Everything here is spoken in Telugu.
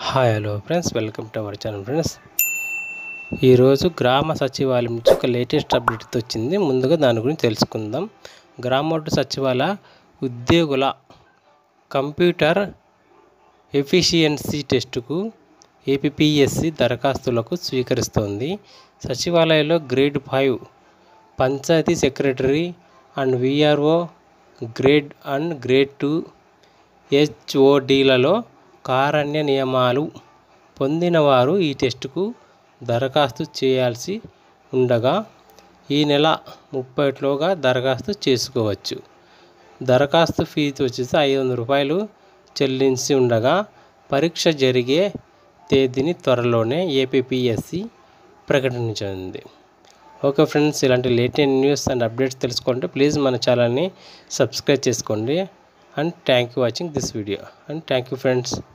hi hello friends welcome to our channel friends ఈరోజు గ్రామ సచివాలయం నుంచి ఒక లేటెస్ట్ అప్డేట్ వచ్చింది ముందుగా దాని గురించి తెలుసుకుందాం గ్రామోడ్డు సచివాలయ ఉద్యోగుల కంప్యూటర్ ఎఫిషియన్సీ టెస్టుకు ఏపీఎస్సి దరఖాస్తులకు స్వీకరిస్తోంది సచివాలయంలో grade five panchayat secretary and VRO grade and grade two హెచ్ఓడిలలో కారణ్య నియమాలు పొందినవారు ఈ టెస్టుకు దరఖాస్తు చేయాల్సి ఉండగా ఈ నెల ముప్పైలోగా దరఖాస్తు చేసుకోవచ్చు దరఖాస్తు ఫీజు వచ్చేసి ఐదు వందల రూపాయలు చెల్లించి ఉండగా పరీక్ష జరిగే తేదీని త్వరలోనే ఏపీఎస్సి ప్రకటించింది ఓకే ఫ్రెండ్స్ ఇలాంటి లేటెస్ట్ న్యూస్ అండ్ అప్డేట్స్ తెలుసుకోండి ప్లీజ్ మన ఛానల్ని సబ్స్క్రైబ్ చేసుకోండి and thank you watching this video and thank you friends